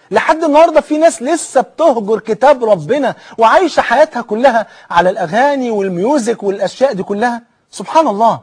لحد النهارده في ناس لسه بتهجر كتاب ربنا وعايشه حياتها كلها على الاغاني والميوزك والاشياء دي كلها سبحان الله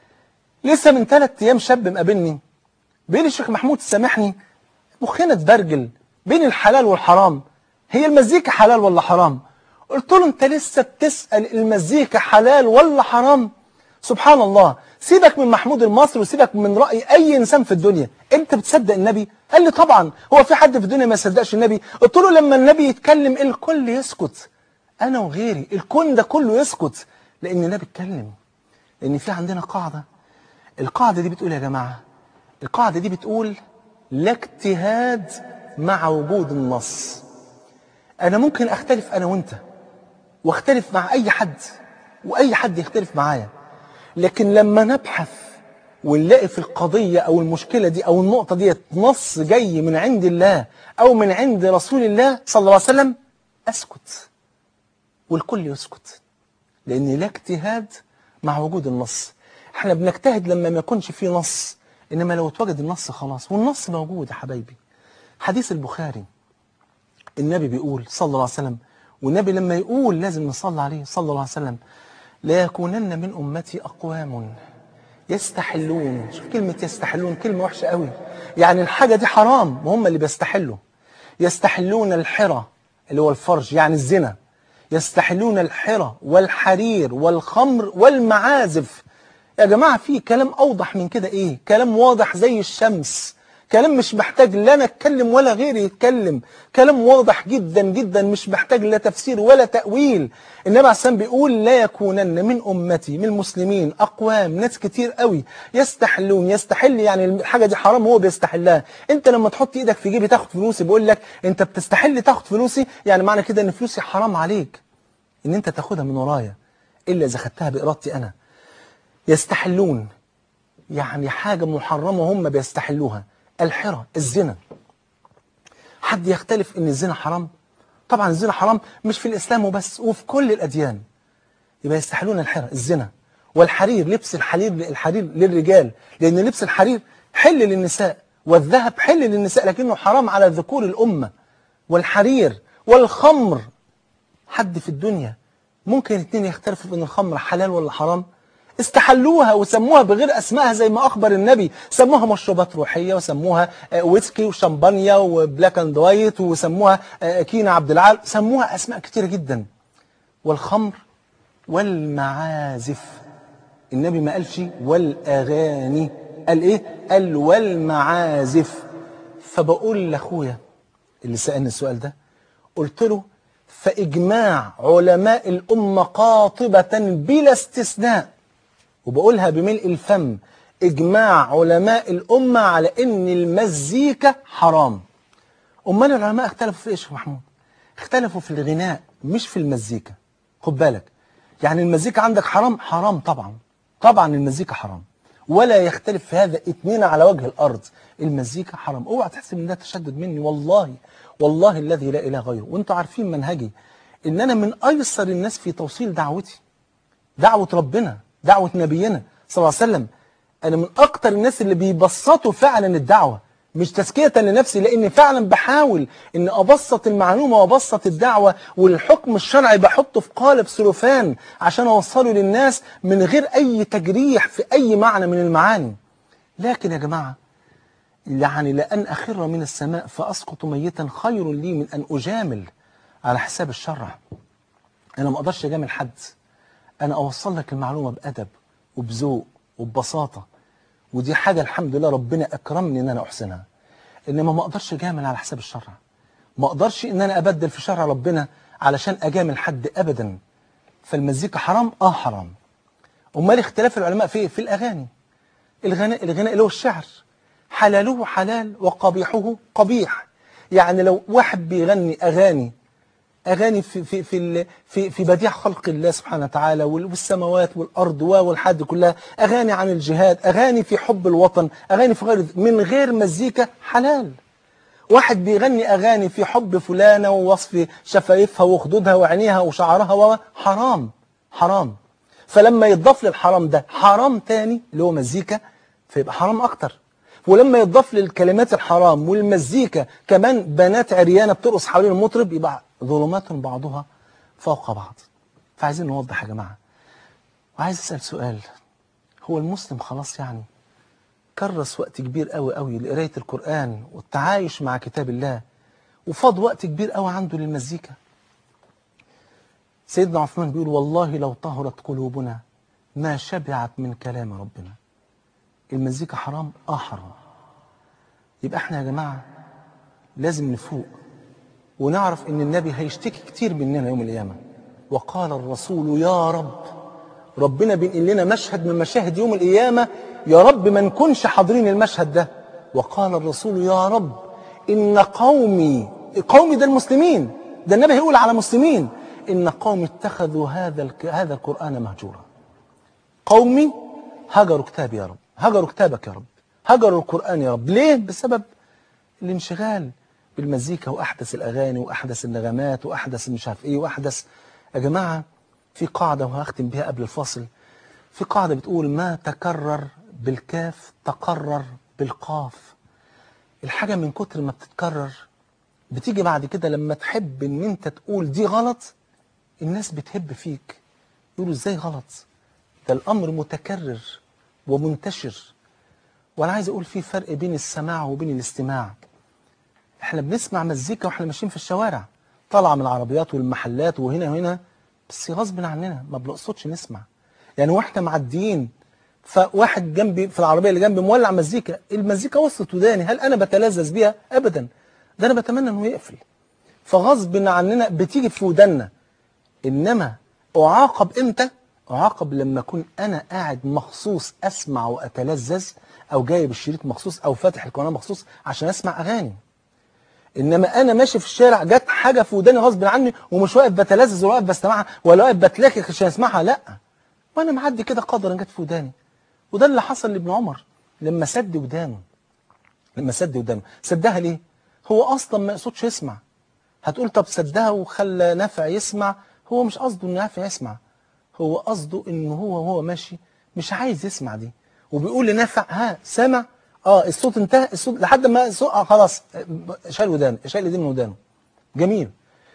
لسه من ثلاث ايام شاب مقابلني بيقول لي الشيخ محمود سامحني مخنا اتبرجل بين الحلال والحرام هي المزيكا حلال ولا حرام قلت له انت لسه بتسال المزيكا حلال ولا حرام سبحان الله سيبك من محمود المصري وسيبك من راي اي انسان في الدنيا انت بتصدق النبي قال لي طبعا هو في حد في الدنيا ما يصدقش النبي قلت له لما النبي يتكلم الكل يسكت انا وغيري الكون ده كله يسكت لان النبي اتكلم لان في عندنا قاعده القاعده دي بتقول يا جماعه القاعده دي بتقول لا اجتهاد مع وجود النص انا ممكن اختلف انا وانت واختلف مع اي حد واي حد يختلف معايا لكن لما نبحث ونلاقي في القضية أو المشكلة دي أو النقطة دي نص جاي من عند الله أو من عند رسول الله صلى الله عليه وسلم أسكت والكل يسكت لأن لا اجتهاد مع وجود النص احنا بنجتهد لما ما يكونش فيه نص إنما لو اتوجد النص خلاص والنص موجود يا حبايبي حديث البخاري النبي بيقول صلى الله عليه وسلم والنبي لما يقول لازم نصلي عليه صلى الله عليه وسلم لا يكونن من أمتي أقوام يستحلون شوف كلمة يستحلون كلمة وحشة قوي يعني الحاجة دي حرام وهم اللي بيستحلوا يستحلون الحرى اللي هو الفرج يعني الزنا يستحلون الحرى والحرير والخمر والمعازف يا جماعة في كلام أوضح من كده إيه كلام واضح زي الشمس كلام مش محتاج لا انا اتكلم ولا غيري يتكلم كلام واضح جدا جدا مش محتاج لا تفسير ولا تأويل النبي عليه السلام بيقول لا يكونن من أمتي من المسلمين أقوام ناس كتير قوي يستحلون يستحل يعني الحاجة دي حرام هو بيستحلها انت لما تحط ايدك في جيبي تاخد فلوسي بيقول لك انت بتستحل تاخد فلوسي يعني معنى كده ان فلوسي حرام عليك ان انت تاخدها من ورايا الا اذا خدتها بارادتي انا يستحلون يعني حاجة محرمة هم بيستحلوها الحرى الزنا حد يختلف ان الزنا حرام طبعا الزنا حرام مش في الاسلام وبس وفي كل الاديان يبقى يستحلون الحرى الزنا والحرير لبس الحرير الحرير للرجال لان لبس الحرير حل للنساء والذهب حل للنساء لكنه حرام على ذكور الامه والحرير والخمر حد في الدنيا ممكن اتنين يختلفوا في ان الخمر حلال ولا حرام استحلوها وسموها بغير اسمائها زي ما اخبر النبي سموها مشروبات روحيه وسموها ويسكي وشمبانيا وبلاك اند وايت وسموها كينا عبد العال سموها اسماء كتيره جدا والخمر والمعازف النبي ما قالش والاغاني قال ايه قال والمعازف فبقول لاخويا اللي سالني السؤال ده قلت له فاجماع علماء الامه قاطبه بلا استثناء وبقولها بملء الفم إجماع علماء الأمة على إن المزيكا حرام أمال العلماء اختلفوا في إيش يا محمود اختلفوا في الغناء مش في المزيكا خد بالك يعني المزيكا عندك حرام حرام طبعا طبعا المزيكا حرام ولا يختلف في هذا اتنين على وجه الأرض المزيكا حرام اوعى تحسب ان ده تشدد مني والله والله الذي لا إله غيره وانتوا عارفين منهجي ان انا من ايسر الناس في توصيل دعوتي دعوة ربنا دعوة نبينا صلى الله عليه وسلم أنا من أكتر الناس اللي بيبسطوا فعلا الدعوة مش تزكية لنفسي لأني فعلا بحاول إن أبسط المعلومة وأبسط الدعوة والحكم الشرعي بحطه في قالب سلوفان عشان أوصله للناس من غير أي تجريح في أي معنى من المعاني لكن يا جماعة يعني لأن أخر من السماء فأسقط ميتا خير لي من أن أجامل على حساب الشرع أنا ما أقدرش أجامل حد أنا أوصل لك المعلومة بأدب وبذوق وببساطة ودي حاجة الحمد لله ربنا أكرمني إن أنا أحسنها إنما ما أقدرش أجامل على حساب الشرع ما أقدرش إن أنا أبدل في شرع ربنا علشان أجامل حد أبدا فالمزيكا حرام آه حرام أمال اختلاف العلماء في إيه؟ في الأغاني الغناء الغناء اللي هو الشعر حلاله حلال وقبيحه قبيح يعني لو واحد بيغني أغاني أغاني في في في في, في بديع خلق الله سبحانه وتعالى والسماوات والأرض والحد كلها أغاني عن الجهاد أغاني في حب الوطن أغاني في غير من غير مزيكا حلال واحد بيغني أغاني في حب فلانة ووصف شفايفها وخدودها وعينيها وشعرها حرام حرام فلما يضاف للحرام ده حرام تاني اللي هو مزيكا فيبقى حرام أكتر ولما يضاف للكلمات الحرام والمزيكا كمان بنات عريانة بترقص حوالين المطرب يبقى ظلمات بعضها فوق بعض فعايزين نوضح يا جماعة وعايز أسأل سؤال هو المسلم خلاص يعني كرس وقت كبير قوي قوي لقراية القرآن والتعايش مع كتاب الله وفاض وقت كبير قوي عنده للمزيكا سيدنا عثمان بيقول والله لو طهرت قلوبنا ما شبعت من كلام ربنا المزيكا حرام اه حرام يبقى احنا يا جماعة لازم نفوق ونعرف ان النبي هيشتكي كتير مننا يوم القيامة وقال الرسول يا رب ربنا بينقل لنا مشهد من مشاهد يوم القيامة يا رب ما نكونش حاضرين المشهد ده وقال الرسول يا رب إن قومي قومي ده المسلمين ده النبي هيقول على مسلمين إن قومي اتخذوا هذا الك... هذا القرآن مهجورا قومي هجروا كتابي يا رب هجروا كتابك يا رب هجروا القرآن يا رب ليه بسبب الانشغال بالمزيكا وأحدث الأغاني وأحدث النغمات وأحدث مش عارف إيه وأحدث يا جماعة في قاعدة وهختم بها قبل الفاصل في قاعدة بتقول ما تكرر بالكاف تقرر بالقاف الحاجة من كتر ما بتتكرر بتيجي بعد كده لما تحب ان انت تقول دي غلط الناس بتهب فيك يقولوا ازاي غلط ده الامر متكرر ومنتشر وانا عايز اقول في فرق بين السماع وبين الاستماع احنا بنسمع مزيكا واحنا ماشيين في الشوارع طالعه من العربيات والمحلات وهنا وهنا بس غصب عننا ما بنقصدش نسمع يعني واحنا معديين فواحد جنبي في العربيه اللي جنبي مولع مزيكا المزيكا وصلت وداني هل انا بتلذذ بيها ابدا ده انا بتمنى انه يقفل فغصب عننا بتيجي في ودنا انما اعاقب امتى اعاقب لما اكون انا قاعد مخصوص اسمع واتلذذ او جايب الشريط مخصوص او فاتح القناه مخصوص عشان اسمع اغاني انما انا ماشي في الشارع جت حاجه في وداني غصب عني ومش واقف بتلذذ ولا واقف بستمعها ولا واقف بتلكك عشان اسمعها لا وانا معدي كده قدرا جت في وداني وده اللي حصل لابن عمر لما سد ودانه لما سد ودانه سدها ليه هو اصلا ما يقصدش يسمع هتقول طب سدها وخلى نافع يسمع هو مش قصده ان نافع يسمع هو قصده ان هو وهو ماشي مش عايز يسمع دي وبيقول لنافع ها سمع اه الصوت انتهى الصوت لحد ما الصوت آه خلاص شال ودانه شال ايديه من ودانه جميل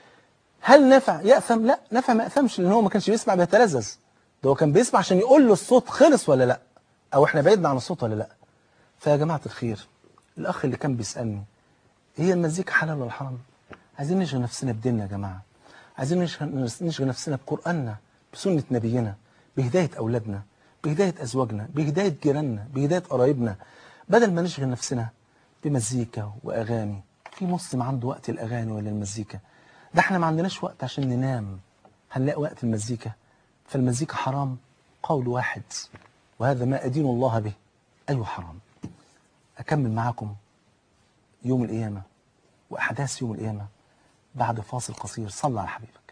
هل نافع يأثم لا نافع ما يأثمش لان هو ما كانش بيسمع بيتلذذ ده هو كان بيسمع عشان يقول له الصوت خلص ولا لا او احنا بعدنا عن الصوت ولا لا فيا جماعه الخير الاخ اللي كان بيسالني هي المزيكا حلال ولا حرام عايزين نشغل نفسنا بديننا يا جماعه عايزين نشغل نشغل نفسنا بقراننا بسنه نبينا بهدايه اولادنا بهدايه ازواجنا بهدايه جيراننا بهدايه قرايبنا بدل ما نشغل نفسنا بمزيكا واغاني في مسلم عنده وقت الاغاني ولا المزيكا ده احنا ما عندناش وقت عشان ننام هنلاقي وقت المزيكا فالمزيكا حرام قول واحد وهذا ما أدين الله به أيوه حرام أكمل معاكم يوم القيامة وأحداث يوم القيامة بعد فاصل قصير صلى على حبيبك